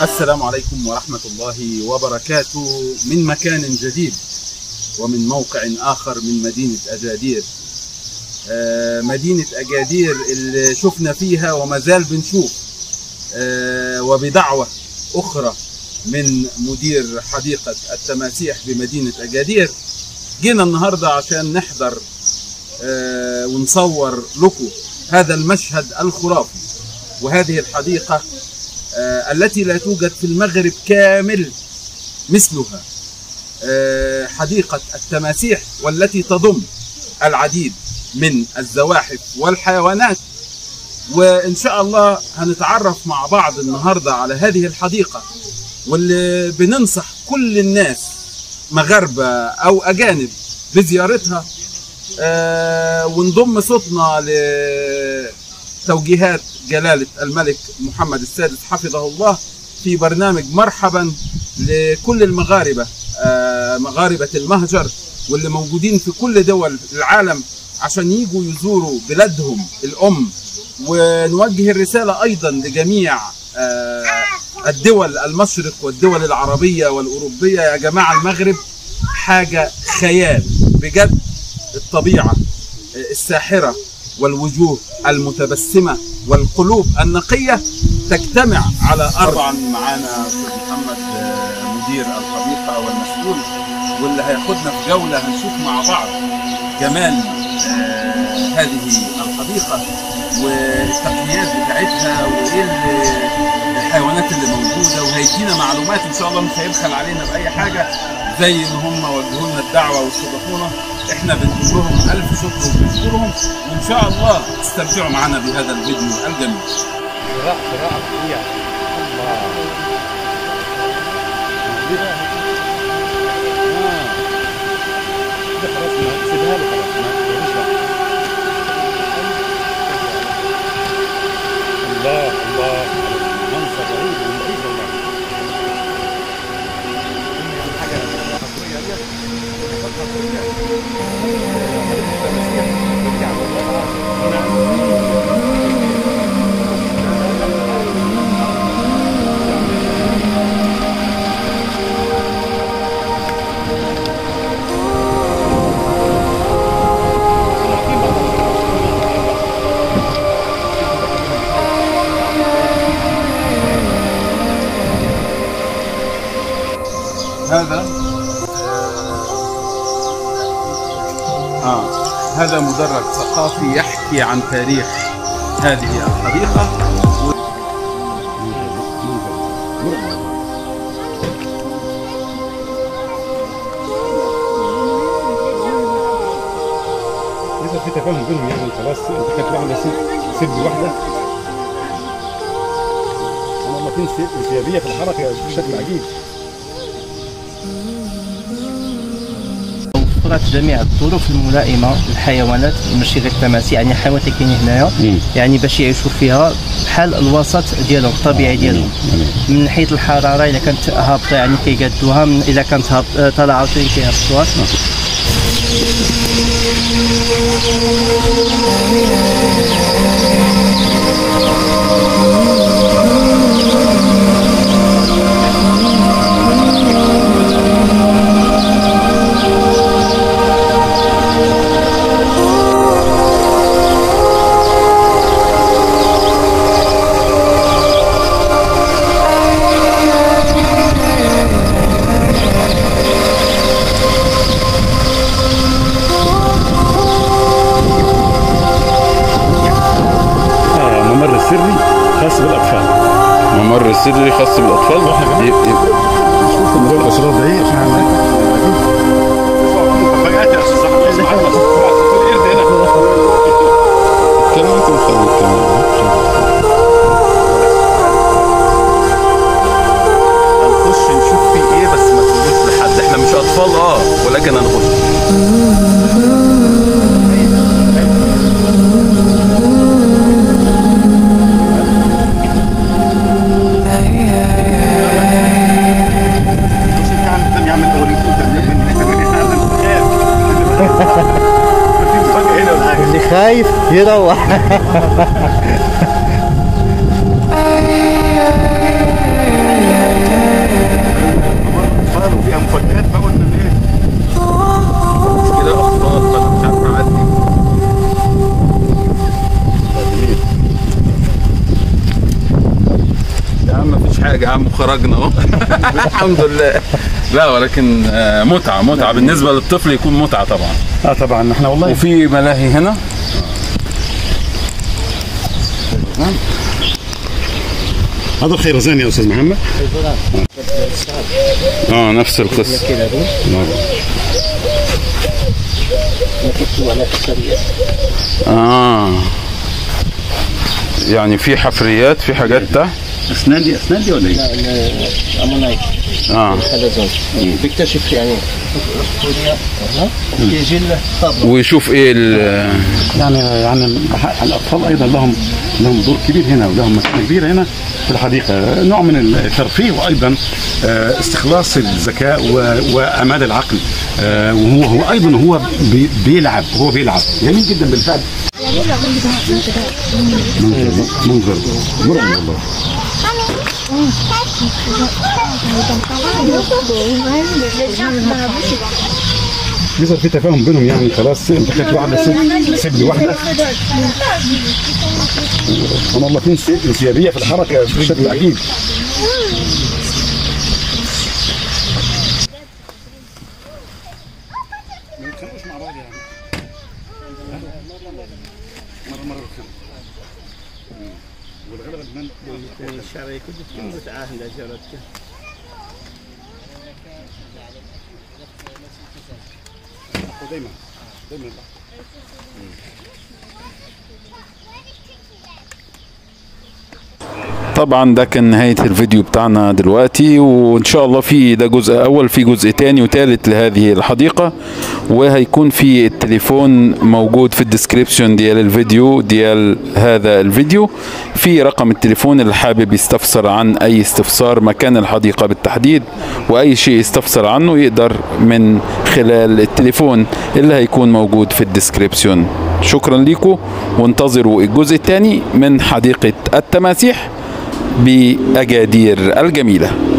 السلام عليكم ورحمة الله وبركاته من مكان جديد ومن موقع آخر من مدينة أجادير آه، مدينة أجادير اللي شفنا فيها وما زال بنشوف آه، وبدعوة أخرى من مدير حديقة التماسيح بمدينة أجادير جينا النهاردة عشان نحضر آه، ونصور لكم هذا المشهد الخرافي وهذه الحديقة آه، التي لا توجد في المغرب كامل مثلها آه، حديقة التماسيح والتي تضم العديد من الزواحف والحيوانات وإن شاء الله هنتعرف مع بعض النهاردة على هذه الحديقة واللي بننصح كل الناس مغاربة أو أجانب بزيارتها آه، ونضم صوتنا لتوجيهات جلالة الملك محمد السادس حفظه الله في برنامج مرحبا لكل المغاربة آه، مغاربة المهجر واللي موجودين في كل دول العالم عشان يجوا يزوروا بلادهم الأم ونوجه الرسالة أيضا لجميع آه، الدول المشرق والدول العربية والأوروبية يا جماعة المغرب حاجة خيال بجد الطبيعة الساحرة والوجوه المتبسمة والقلوب النقية تجتمع على أرض طبعا معانا أستاذ محمد آه، مدير الحديقة والمسؤول واللي هياخدنا في جولة هنشوف مع بعض جمال آه، هذه الحديقة والتقنيات بتاعتها وايه اللي- الحيوانات اللي موجودة وهيدينا معلومات ان شاء الله مش هيبخل علينا بأي حاجة زي ان هم وجهوا لنا الدعوة واستضافونا احنا بنقول لهم الف شكر وبنشكرهم وان شاء الله تستمتعوا معنا بهذا الفيديو الجميل قراءة قراءة بديعة الله آه. كده خلاص ما سيبها له خلاص ما تقوليش بقى. الله الله منظر رهيب ورهيب والله حاجة حصرية ديت حصرية بديعة والله هذا آه هذا مدرج ثقافي يحكي عن تاريخ هذه الحديقة لسه في تفاهم بينهم يعني خلاص انت كانت واحده سيب سيب واحده سبحان الله في انس- انسيابيه في الحركه بشكل عجيب وفرت جميع الظروف الملائمه للحيوانات ماشي غير التماسيح يعني الحيوانات اللي كاينين هنايا يعني باش يعيشوا فيها بحال الوسط ديالهم الطبيعي ديالهم من ناحيه الحراره اذا كانت هابطه يعني كيقادوها من اذا كانت هابط- طالعه عاوتاني كيهبطوها آه ممر السري خاص بالاطفال ممر السري خاص بالاطفال ي- ي- شوف موضوع الاسرار ده ايه عشان مفاجآت يا أستاذ أحمد كلام انت بتخلي الكلام هنخش نشوف فيه ايه بس ما تقولوش لحد احنا مش اطفال اه ولكن هنخش اللي خايف يروح Yeah. وخرجنا اهو الحمد لله لا ولكن آه، متعه متعه بالنسبه للطفل يكون متعه طبعا اه طبعا احنا والله وفي ملاهي هنا هذا الخيرزان يا استاذ محمد اه نفس القصه اه يعني في حفريات في حاجات تحت اسنان دي اسنان دي ولا ايه؟ امونايت اه حلزون بيكتشف يعني يجي الطابلو ويشوف ايه ال- يعني يعني الاطفال ايضا لهم لهم دور كبير هنا ولهم مكانه كبيره هنا في الحديقه نوع من الترفيه وايضا آه، استخلاص الذكاء و- وامال العقل آه، وهو هو ايضا هو بي- بيلعب هو بيلعب جميل جدا بالفعل منظر منظر مرعب والله يظهر في تفاهم بينهم يعني خلاص انت خدت واحده سيب سيب لي واحده سبحان الله في انس- انسيابيه في الحركه بشكل عجيب دايما دايما طبعا ده كان نهاية الفيديو بتاعنا دلوقتي وان شاء الله في ده جزء اول في جزء تاني وتالت لهذه الحديقة وهيكون في التليفون موجود في الديسكريبشن ديال الفيديو ديال هذا الفيديو في رقم التليفون اللي حابب يستفسر عن اي استفسار مكان الحديقة بالتحديد واي شيء يستفسر عنه يقدر من خلال التليفون اللي هيكون موجود في الديسكريبشن شكرا لكم وانتظروا الجزء الثاني من حديقة التماسيح بأجادير الجميلة